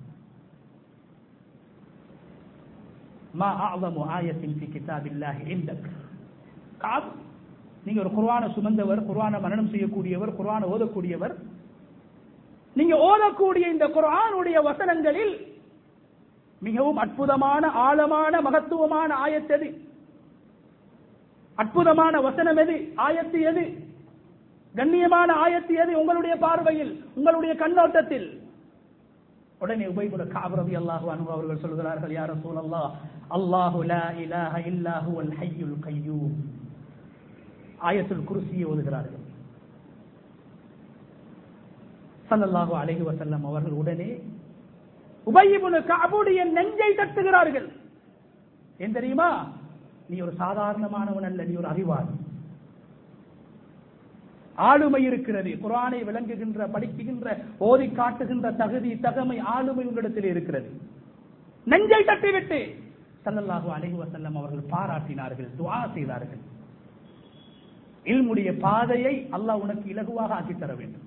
மா அஅظமு ஆயத்தின் ஃபி கிதாபில்லாஹி இந்தக் கஅப் நீங்க ஒரு குர்ஆனை சுமந்தவர் குர்ஆனை மனனம் செய்யக்கூடியவர் குர்ஆனை ஓதக்கூடியவர் நீங்க ஓதக்கூடிய இந்த குர்ஆனுடைய வசனங்களில் மிகவும் அற்புதமான ஆழமான மகத்துவமான ஆயத்து எது அற்புதமான வசனம் எது ஆயத்து எது கண்ணியமான ஆயத்து எது உங்களுடைய பார்வையில் உங்களுடைய கண்ணோட்டத்தில் உடனே உபைபுல காபரதி அல்லாஹு அன்பு அவர்கள் சொல்கிறார்கள் யார சூழல்லா அல்லாஹு லா இலாஹ இல்லாஹு அல் ஹய்யுல் கையூம் ஆயத்துல் குருசியை ஓதுகிறார்கள் சல்லல்லாஹு அலைஹி வஸல்லம் அவர்கள் உடனே உபயிபுனு கஅபுடைய நெஞ்சை தட்டுகிறார்கள் ஏன் தெரியுமா நீ ஒரு சாதாரணமானவன் அல்ல நீ ஒரு அறிவாளி ஆளுமை இருக்கிறது குரானை விளங்குகின்ற படிக்குகின்ற ஓதி காட்டுகின்ற தகுதி தகமை ஆளுமை உங்களிடத்தில் இருக்கிறது நெஞ்சை தட்டிவிட்டு சல்லல்லாஹு அலைஹி வஸல்லம் அவர்கள் பாராட்டினார்கள் துஆ செய்தார்கள் இல்முடைய பாதையை அல்லாஹ் உனக்கு இலகுவாக ஆக்கித் தர வேண்டும்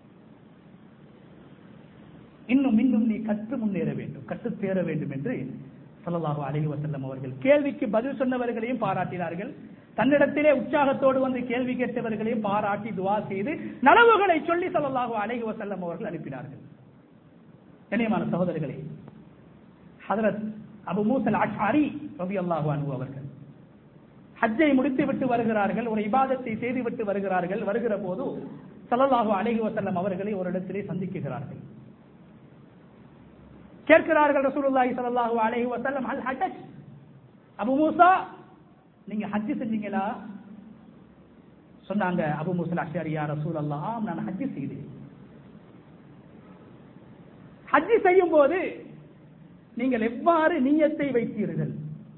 இன்னும் இன்னும் நீ கற்று முன்னேற வேண்டும் கற்றுத் தேர வேண்டும் என்று ஸல்லல்லாஹு அலைஹி வஸல்லம் அவர்கள் கேள்விக்கு பதில் சொன்னவர்களையும் பாராட்டினார்கள் தன்னிடத்திலே உற்சாகத்தோடு வந்து கேள்வி கேட்டவர்களையும் பாராட்டி துவா செய்து நலவுகளை சொல்லி ஸல்லல்லாஹு அலைஹி வஸல்லம் அவர்கள் அனுப்பினார்கள் கண்ணியமான சகோதரர்களே ஹதரத் அபு மூசல் அஷ்அரி ரலியல்லாஹு அன்ஹு அவர்கள் ஹஜ்ஜை முடித்து விட்டு வருகிறார்கள் ஒரு இபாதத்தை செய்து விட்டு வருகிறார்கள் வருகிற போது ஸல்லல்லாஹு அலைஹி வஸல்லம் அவர்களை ஒரு இடத்திலே சந்திக்கிறார்கள் கேட்கிறார்கள் ரசூலுல்லாஹி ஸல்லல்லாஹு அலைஹி வஸல்லம் அல் ஹஜ் அபு மூசா நீங்க ஹஜ் செஞ்சீங்களா சொன்னாங்க அபு மூசல் அஷ்அரி யா ரசூலல்லாஹ் ஆம் நான் ஹஜ் செய்தேன் ஹஜ் செய்யும் போது நீங்கள் எவ்வாறு நீயத்தை வைத்தீர்கள்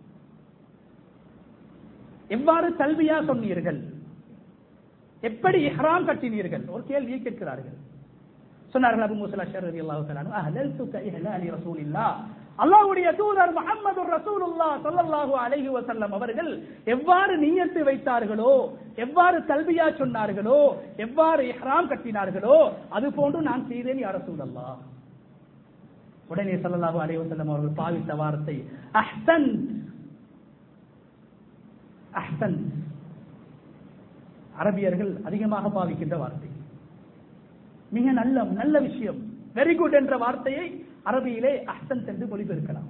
எவ்வாறு தல்வியா சொன்னீர்கள் எப்படி இஹ்ராம் கட்டினீர்கள் ஒரு கேள்வியை கேட்கிறார்கள் சொன்னார்கள் அபு மூசல் அஷர் ரலியல்லாஹு தஆலா அன்ஹு அஹ்லல்துக இஹ்லாலி ரசூலில்லாஹ் அல்லாஹ்வுடைய தூதர் முஹம்மது ரசூலுல்லாஹ் ஸல்லல்லாஹு அலைஹி வஸல்லம் அவர்கள் எவ்வாறு நியத்து வைத்தார்களோ எவ்வாறு தல்பியா சொன்னார்களோ எவ்வாறு இஹ்ராம் கட்டினார்களோ அது போன்று நான் செய்தேன் யா ரசூலல்லாஹ் உடனே ஸல்லல்லாஹு அலைஹி வஸல்லம் அவர்கள் பாவித்த வார்த்தை அஹ்சன் அஹ்சன் அரபியர்கள் அதிகமாக பாவிக்கின்ற வார்த்தை மிக நல்ல நல்ல விஷயம் வெரி குட் என்ற வார்த்தையை அரபியிலே அஹ்சன் என்று மொழிபெயர்க்கலாம்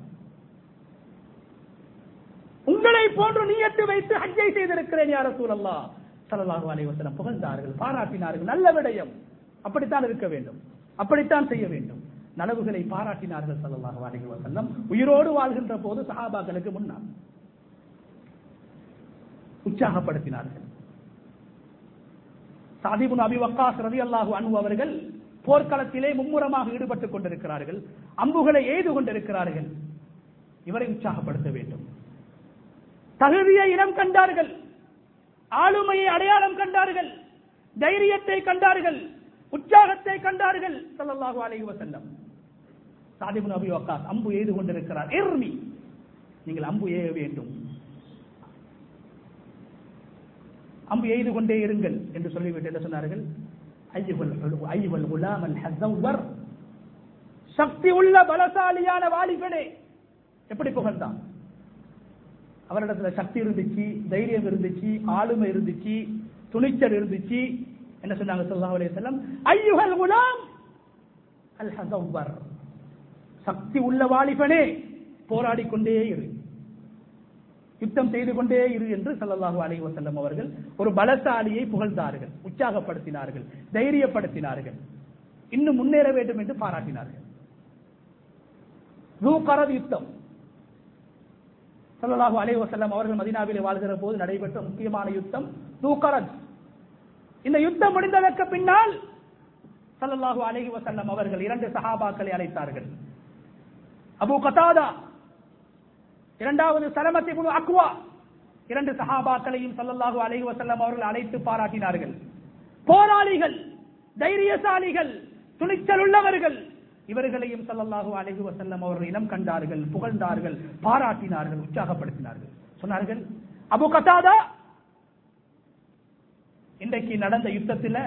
உங்களை போன்று நீயத்து வைத்து ஹஜ்ஜை செய்திருக்கிறேன் யார சூழல்லா சல்லல்லாஹு அலைஹி வஸல்லம் புகழ்ந்தார்கள் பாராட்டினார்கள் நல்ல விடயம் அப்படித்தான் இருக்க வேண்டும் அப்படித்தான் செய்ய வேண்டும் நலவுகளை பாராட்டினார்கள் சல்லல்லாஹு அலைஹி வஸல்லம் உயிரோடு வாழ்கின்ற போது சஹாபாக்களுக்கு முன்னால் உற்சாகப்படுத்தினார்கள் சாதிபுன் அபி வக்காஸ் ரதி அல்லாஹு அன்பு அவர்கள் போர்க்களத்திலே மும்முரமாக ஈடுபட்டுக் கொண்டிருக்கிறார்கள் அம்புகளை எய்து கொண்டிருக்கிறார்கள் இவரை உற்சாகப்படுத்த வேண்டும் தகுதியை இனம் கண்டார்கள் ஆளுமையை அடையாளம் கண்டார்கள் தைரியத்தை கண்டார்கள் உற்சாகத்தை கண்டார்கள் ஸல்லல்லாஹு அலைஹி வஸல்லம் சாதிபுன் அபி வக்காஸ் அம்பு எய்து கொண்டிருக்கிறார் எர்மி நீங்கள் அம்பு ஏக வேண்டும் அம்பு எய்து கொண்டே இருங்கள் என்று சொல்லிவிட்டு என்ன சொன்னார்கள் ஐவல் குலாமல் ஹஸவ்வர் சக்தி உள்ள பலசாலியான வாலிபனே எப்படி புகழ்ந்தான் அவரிடத்துல சக்தி இருந்துச்சு தைரியம் இருந்துச்சு ஆளுமை இருந்துச்சு துணிச்சல் இருந்துச்சு என்ன சொன்னாங்க ஸல்லல்லாஹு அலைஹி வஸல்லம் ஐயுஹல் குலாம் அல் ஹஸவ்வர் சக்தி உள்ள வாலிபனே போராடி கொண்டே இரு யுத்தம் செய்து கொண்டே இரு என்று ஸல்லல்லாஹு அலைஹி வஸல்லம் அவர்கள் ஒரு பலசாலியை புகழ்ந்தார்கள் உற்சாகப்படுத்தினார்கள் தைரியப்படுத்தினார்கள் இன்னும் முன்னேற வேண்டும் என்று பாராட்டினார்கள் ஜூகரத் யுத்தம் ஸல்லல்லாஹு அலைஹி வஸல்லம் அவர்கள் மதீனாவிலே வாழ்கிற போது நடைபெற்ற முக்கியமான யுத்தம் ஜூகரத் இந்த யுத்தம் முடிந்ததற்கு பின்னால் ஸல்லல்லாஹு அலைஹி வஸல்லம் அவர்கள் இரண்டு சஹாபாக்களை அழைத்தார்கள் அபூ கதாதா இரண்டாவது சலமத் இப்னு அக்வா இரண்டு சஹாபாக்களையும் ஸல்லல்லாஹு அலைஹி வஸல்லம் அவர்கள் அழைத்து பாராட்டினார்கள் போராளிகள் தைரியசாலிகள் துணிச்சல் உள்ளவர்கள் இவர்களையும் ஸல்லல்லாஹு அலைஹி வஸல்லம் அவர்கள் இனம் கண்டார்கள் புகழ்ந்தார்கள் பாராட்டினார்கள் உற்சாகப்படுத்தினார்கள் சொன்னார்கள் அபு கதாதா இன்றைக்கு நடந்த யுத்தத்தில்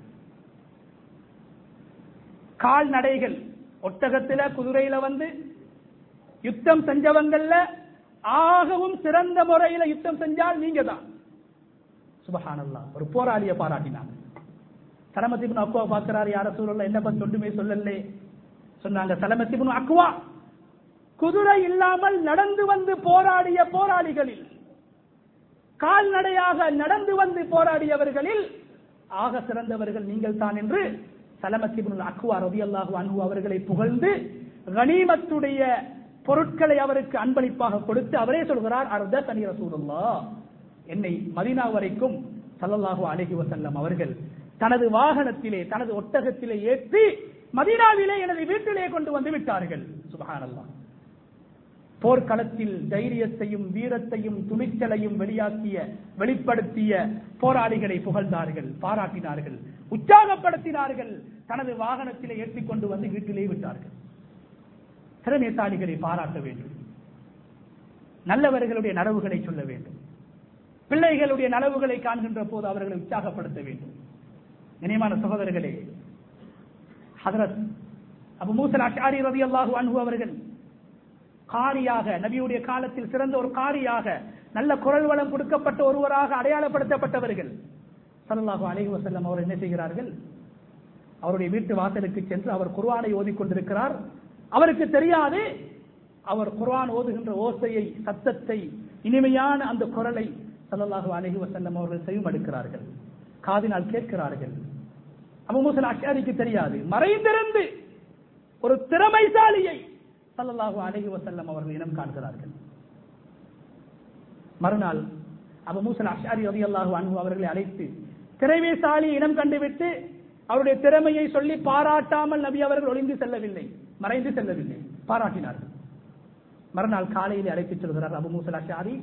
கால்நடைகள் ஒட்டகத்தில குதிரையில வந்து யுத்தம் செஞ்சவங்கள்ல ஆகவும் சிறந்த முறையில யுத்தம் செஞ்சால் நீங்க தான் சுபஹானல்லா ஒரு போராளிய பாராட்டினாங்க சலமத்திபுன் அக்குவா பார்க்கிறார் யார சூழல்ல என்ன பத்தி ஒன்றுமே சொல்லலே சொன்னாங்க சலமத்திபுன் அக்குவா குதிரை இல்லாமல் நடந்து வந்து போராடிய போராளிகளில் கால்நடையாக நடந்து வந்து போராடியவர்களில் ஆக சிறந்தவர்கள் நீங்கள் தான் என்று சலமத்திபுன் அக்குவா ரவி அல்லாஹு அன்பு அவர்களை புகழ்ந்து கனிமத்துடைய பொருட்களை அவருக்கு அன்பளிப்பாக கொடுத்து அவரே சொல்கிறார் அர்த்த தனி ரசூலுல்லா என்னை மதீனா வரைக்கும் சல்லல்லாஹு அலைஹி வஸல்லம் அவர்கள் தனது வாகனத்திலே தனது ஒட்டகத்திலே ஏற்றி மதீனாவிலே எனது வீட்டிலே கொண்டு வந்து விட்டார்கள் சுபஹானல்லாஹ் போர்க்களத்தில் தைரியத்தையும் வீரத்தையும் துணிச்சலையும் வெளியாக்கிய வெளிப்படுத்திய போராளிகளை புகழ்ந்தார்கள் பாராட்டினார்கள் உற்சாகப்படுத்தினார்கள் தனது வாகனத்திலே ஏற்றிக் கொண்டு வந்து வீட்டிலே விட்டார்கள் திறமைசாலிகளை பாராட்ட வேண்டும் நல்லவர்களுடைய நனவுகளை சொல்ல வேண்டும் பிள்ளைகளுடைய நனவுகளை காண்கின்ற போது அவர்களை உற்சாகப்படுத்த வேண்டும் இனிமான சகோதரர்களே ஹதரத் அபு மூசல் அஷாரி ரவி அல்லாஹு அன்பு அவர்கள் காரியாக நபியுடைய காலத்தில் சிறந்த ஒரு காரியாக நல்ல குரல் வளம் கொடுக்கப்பட்ட ஒருவராக அடையாளப்படுத்தப்பட்டவர்கள் சல்லாஹு அலைஹி வசல்லம் அவர் என்ன செய்கிறார்கள் அவருடைய வீட்டு வாசலுக்கு சென்று அவர் குர்ஆனை ஓதிக்கொண்டிருக்கிறார் அவருக்கு தெரியாது அவர் குர்ஆன் ஓதுகின்ற ஓசையை சத்தத்தை இனிமையான அந்த குரலை சல்லல்லாஹு அலைஹி வசல்லம் அவர்கள் செவிமடுக்கிறார்கள் காதினால் கேட்கிறார்கள் அபு மூசல் அஷாரிக்கு தெரியாது மறைந்திருந்து ஒரு திறமைசாலியை சல்லல்லாஹு அலைஹி வசல்லம் அவர்கள் இனம் காண்கிறார்கள் மறுநாள் அபு மூசல் அஷாரி ரதி அல்லாஹு அன்பு அவர்களை அழைத்து திறமைசாலி இனம் கண்டுவிட்டு அவருடைய திறமையை சொல்லி பாராட்டாமல் நபி அவர்கள் ஒளிந்து செல்லவில்லை மறைந்து செல்லவில்லை பாராட்டினார்கள் மறுநாள் காலையில் அழைத்துச் செல்கிறார் அபு மூசல் அஷாரி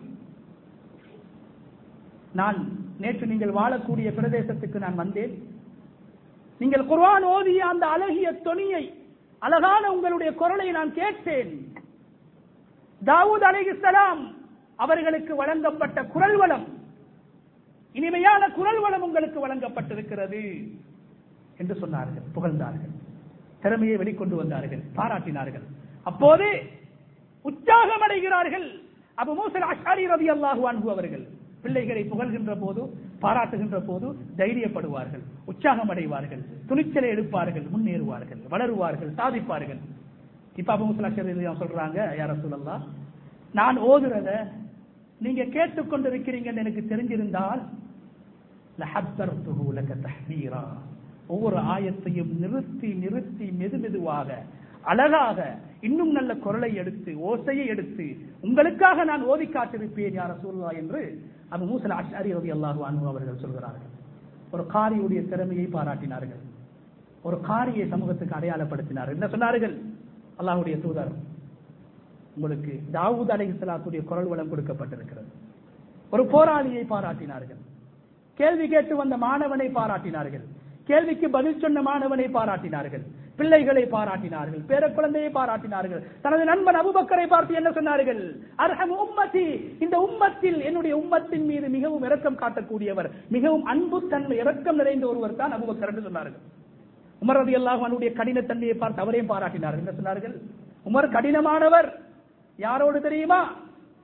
நான் நேற்று நீங்கள் வாழக்கூடிய பிரதேசத்துக்கு நான் வந்தேன் நீங்கள் குர்ஆன் ஓதிய அந்த அழகிய தொனியை அழகான உங்களுடைய குரலை நான் கேட்டேன் தாவூத் அலைஹிஸ்ஸலாம் அவர்களுக்கு வழங்கப்பட்ட குரல் வளம் இனிமையான குரல் வளம் உங்களுக்கு வழங்கப்பட்டிருக்கிறது என்று சொன்னார்கள் புகழ்ந்தார்கள் திறமையை வெளிக்கொண்டு வந்தார்கள் பாராட்டினார்கள் அப்போது உற்சாகம் அடைகிறார்கள் அபு மூசல் அஷாரி ரவி அல்லாஹு அன்பு அவர்கள் பிள்ளைகளை புகழ்கின்ற போது பாராட்டுகின்ற போது தைரியப்படுவார்கள் உற்சாகம் அடைவார்கள் துணிச்சலை எடுப்பார்கள் முன்னேறுவார்கள் வளருவார்கள் சாதிப்பார்கள் இப்ப அபு மூசல் அஷாரி சொல்றாங்க யார சொல்லலாம் நான் ஓதுறத நீங்க கேட்டுக்கொண்டிருக்கிறீங்கன்னு எனக்கு தெரிஞ்சிருந்தால் லஹத்தர்துஹு லக தஹ்பீரா ஒவ்வொரு ஆயத்தையும் நிறுத்தி நிறுத்தி மெது மெதுவாக அழகாக இன்னும் நல்ல குரலை எடுத்து ஓசையை எடுத்து உங்களுக்காக நான் ஓதி காட்டிருப்பேன் யார சொல்லா என்று அபு மூசல் அஷாரி ரவி அல்லாஹு அன்பு அவர்கள் சொல்கிறார்கள் ஒரு காரியுடைய திறமையை பாராட்டினார்கள் ஒரு காரியை சமூகத்துக்கு அடையாளப்படுத்தினார்கள் என்ன சொன்னார்கள் அல்லாஹுடைய தூதர் உங்களுக்கு தாவூத் அலை சலாத்துடைய குரல் வளம் கொடுக்கப்பட்டிருக்கிறது ஒரு போராளியை பாராட்டினார்கள் கேள்வி கேட்டு வந்த மாணவனை பாராட்டினார்கள் கேள்விக்கு பதில் சொன்ன மாணவனை பாராட்டினார்கள் பிள்ளைகளை பாராட்டினார்கள் பேர குழந்தையை பாராட்டினார்கள் தனது நண்பன் அபுபக்கரை பார்த்து என்ன சொன்னார்கள் அர்ஹம் உம்மத்தி இந்த உம்மத்தில் என்னுடைய உம்மத்தின் மீது மிகவும் இரக்கம் காட்டக்கூடியவர் மிகவும் அன்பு தன்மை இரக்கம் நிறைந்த ஒருவர் தான் அபுபக்கர் என்று சொன்னார்கள் உமர் ரதி அல்லாஹ் அவனுடைய கடினத்தன்மையை பார்த்து அவரையும் பாராட்டினார்கள் என்ன சொன்னார்கள் உமர் கடினமானவர் யாரோடு தெரியுமா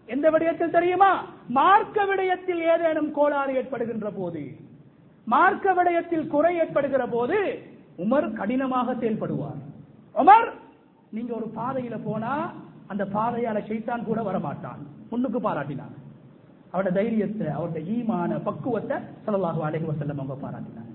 எந்த விடயத்தில் தெரியுமா மார்க்க விடயத்தில் ஏதேனும் கோளாறு ஏற்படுகின்ற போது மார்க்க விடயத்தில் குறை ஏற்படுகிற போது உமர் கடினமாக செயல்படுவார் உமர் நீங்க ஒரு பாதையில போனா அந்த பாதையால சைத்தான் கூட வரமாட்டான் முன்னுக்கு பாராட்டினான் அவரோட தைரியத்தை அவருடைய ஈமான பக்குவத்தை ஸல்லல்லாஹு அலைஹி வஸல்லம் அவங்க பாராட்டினாங்க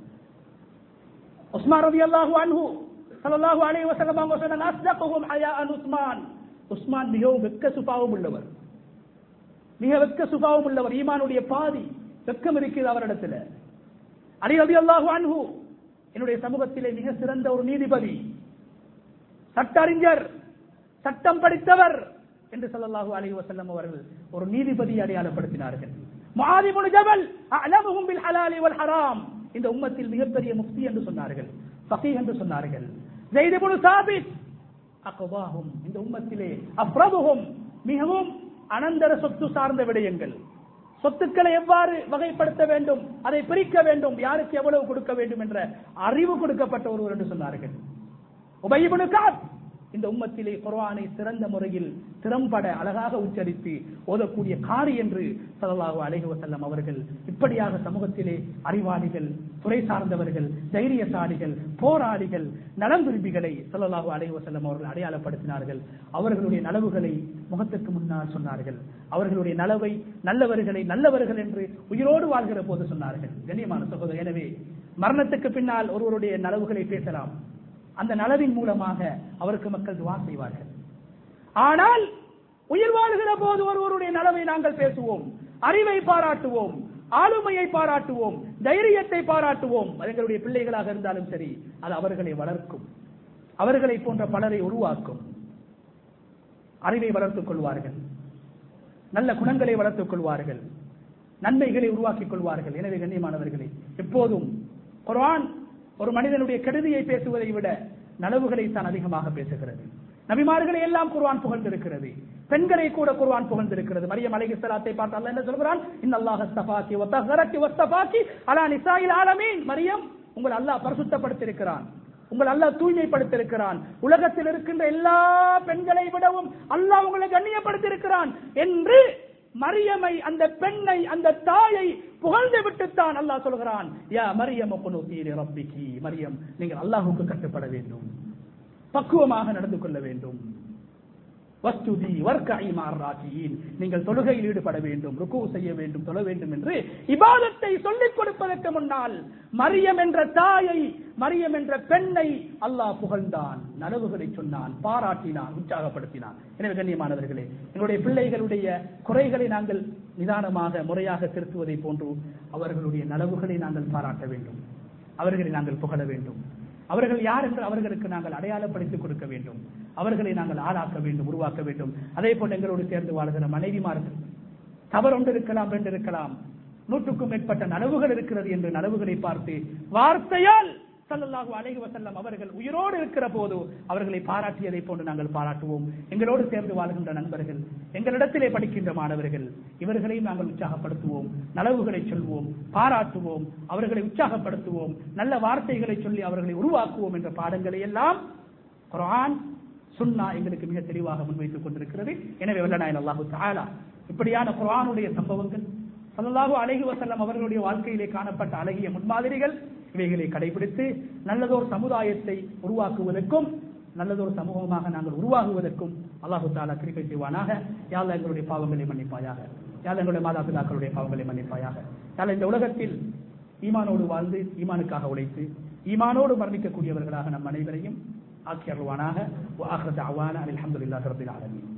உஸ்மான் ரலியல்லாஹு அன்ஹு ஸல்லல்லாஹு அலைஹி வஸல்லம் அவங்க சொன்னாங்க அஸ்தகுஹும் ஹயாஅன் உஸ்மான் உஸ்மான் மிகவும் வெக்க சுபாவம் உள்ளவர் மிக வெக்க சுபாவம் உள்ளவர் ஈமானுடைய பாதி வெக்கம் இருக்குது அவரிடத்துல அலி ரலியல்லாஹு அன்ஹு என்னுடைய சமூகத்திலே மிக சிறந்த ஒரு நீதிபதி சட்ட அறிஞர் சட்டம் படித்தவர் என்று ஸல்லல்லாஹு அலைஹி வஸல்லம் அவர்கள் ஒரு நீதிபதி அடையாளப்படுத்தினார்கள் முஆதி இப்னு ஜபல் அலமுஹும் பில் ஹலாலி வல் ஹராம் இந்த உம்மத்தில் மிகப்பெரிய முஃப்தி என்று சொன்னார்கள் ஃபகீஹ் என்று சொன்னார்கள் ஸைத் இப்னு சாபித் அக்வாஹும் இந்த உம்மத்திலே அஃப்ரதுஹும் மிகவும் அனந்தர சொத்து சார்ந்த விடயங்கள் சொத்துக்களை எவ்வாறு வகைப்படுத்த வேண்டும் அதை பிரிக்க வேண்டும் யாருக்கு எவ்வளவு கொடுக்க வேண்டும் என்ற அறிவு கொடுக்கப்பட்ட ஒருவர் என்று சொன்னார்கள் உபயிபுனு காப் இந்த உம்மத்திலே குர்ஆனை சிறந்த முறையில் திறம்பட அழகாக உச்சரித்து ஓதக்கூடிய காரி என்று ஸல்லல்லாஹு அலைஹி வஸல்லம் அவர்கள் இப்படியாக சமூகத்திலே அறிவாளிகள் துறை சார்ந்தவர்கள் தைரியசாலிகள் போராளிகள் நலம் விரும்பிகளை ஸல்லல்லாஹு அலைஹி வஸல்லம் அவர்கள் அடையாளப்படுத்தினார்கள் அவர்களுடைய நலவுகளை முகத்துக்கு முன்னால் சொன்னார்கள் அவர்களுடைய நலவை நல்லவர்களை நல்லவர்கள் என்று உயிரோடு வாழ்கிற போது சொன்னார்கள் கண்ணியமான சகோதரர் எனவே மரணத்துக்கு பின்னால் ஒருவருடைய நலவுகளை பேசலாம் அந்த நலவின் மூலமாக அவருக்கு மக்கள் துவா செய்வார்கள் ஆனால் உயிர் வாழ்கிற போது ஒருவருடைய நலவை நாங்கள் பேசுவோம் அறிவை பாராட்டுவோம் ஆளுமையை பாராட்டுவோம் தைரியத்தை பாராட்டுவோம் அது எங்களுடைய பிள்ளைகளாக இருந்தாலும் சரி அது அவர்களை வளர்க்கும் அவர்களை போன்ற பலரை உருவாக்கும் அறிவை வளர்த்துக் கொள்வார்கள் நல்ல குணங்களை வளர்த்துக் கொள்வார்கள் நன்மைகளை உருவாக்கிக் கொள்வார்கள் எனவே கண்ணியமானவர்களே எப்போதும் குர்ஆன் ஒரு மனிதனுடைய கெடுதியை பேசுவதை விட நலவுகளை தான் அதிகமாக பேசுகிறது நபிமார்களை எல்லாம் குர்ஆன் புகழ்ந்திருக்கிறது பெண்களை கூட குர்ஆன் புகழ்ந்திருக்கிறது மரியம் அலைஹிஸ்ஸலாத்தை பார்த்து அல்லாஹ் என்ன சொல்கிறான் இன்னல்லாஹ் அஸ்தஃபாக்கி வ தஹரக்கி வஸ்தஃபாக்கி அலா நிசாயில் ஆலமீன் மரியம் உங்கள் அல்லாஹ் பரிசுத்தப்படுத்தியிருக்கிறான் உங்கள் அல்லாஹ் தூய்மைப்படுத்தியிருக்கிறான் உலகத்தில் இருக்கின்ற எல்லா பெண்களை விடவும் அல்லாஹ் உங்களை கண்ணியப்படுத்தியிருக்கிறான் என்று மரியமை அந்த பெண்ணை அந்த தாயை புகழ்ந்து விட்டுத்தான் அல்லாஹ் சொல்கிறான் யா மரியம் குனுதீரி ரப்பிகி மரியம் நீங்கள் அல்லாஹ்வுக்கு கட்டுப்பட வேண்டும் பக்குவமாக நடந்து கொள்ள வேண்டும் வஸ்துதி வர்க்கை மாறாக்கியின் நீங்கள் தொழுகையில் ஈடுபட வேண்டும் ருக்கு செய்ய வேண்டும் தொழ வேண்டும் என்று இபாதத்தை சொல்லிக் கொடுப்பதற்கு முன்னால் மரியம் என்ற தாயை மரியம் என்ற பெண்ணை அல்லாஹ் புகழ்ந்தான் நனவுகளை சொன்னான் பாராட்டினான் உற்சாகப்படுத்தினான் எனவே கண்ணியமானவர்களே எங்களுடைய பிள்ளைகளுடைய குறைகளை நாங்கள் நிதானமாக முறையாக திருத்துவதை போன்று அவர்களுடைய நலவுகளை நாங்கள் பாராட்ட வேண்டும் அவர்களை நாங்கள் புகழ வேண்டும் அவர்கள் யார் என்று அவர்களுக்கு நாங்கள் அடையாளப்படுத்திக் கொடுக்க வேண்டும் அவர்களை நாங்கள் ஆளாக்க வேண்டும் உருவாக்க வேண்டும் அதே போல எங்களோடு சேர்ந்து வாழ்கிற மனைவிமார்கள் தவறு ஒன்று இருக்கலாம் ரெண்டு இருக்கலாம் நூற்றுக்கும் மேற்பட்ட நனவுகள் இருக்கிறது என்று நனவுகளை பார்த்து வார்த்தையால் ஸல்லல்லாஹு அலைஹி வஸல்லம் அவர்கள் உயிரோடு இருக்கிற போது அவர்களை பாராட்டியதை போன்று நாங்கள் பாராட்டுவோம் எங்களோடு சேர்ந்து வாழ்கின்ற நண்பர்கள் எங்களிடத்திலே படிக்கின்ற மாணவர்கள் இவர்களையும் நாங்கள் உற்சாகப்படுத்துவோம் நலவுகளை சொல்வோம் பாராட்டுவோம் அவர்களை உற்சாகப்படுத்துவோம் நல்ல வார்த்தைகளை சொல்லி அவர்களை உருவாக்குவோம் என்ற பாடங்களை எல்லாம் குர்ஆன் சுன்னா எங்களுக்கு மிக தெளிவாக முன்வைத்துக் கொண்டிருக்கிறது எனவே வல்லநாயன் அல்லாஹு தஆலா இப்படியான குர்ஆனுடைய சம்பவங்கள் ஸல்லல்லாஹு அலைஹி வஸல்லம் அவர்களுடைய வாழ்க்கையிலே காணப்பட்ட அழகிய முன்மாதிரிகள் இவைகளை கடைபிடித்து நல்லதோர் சமுதாயத்தை உருவாக்குவதற்கும் நல்லதொரு சமூகமாக நாங்கள் உருவாகுவதற்கும் அல்லாஹு தாலா கிருபை செய்வானாக யாழ்லா எங்களுடைய பாவங்களை மன்னிப்பாயாக யாழ் எங்களுடைய மாதா பிதாக்களுடைய பாவங்களை மன்னிப்பாயாக யாழ் இந்த உலகத்தில் ஈமானோடு வாழ்ந்து ஈமானுக்காக உழைத்து ஈமானோடு மரணிக்கக்கூடியவர்களாக நம் அனைவரையும் ஆக்கி அருள்வானாக ஆஹ்ரத் அவான அல்ஹம்துலில்லாஹி ரப்பில் ஆலமீன்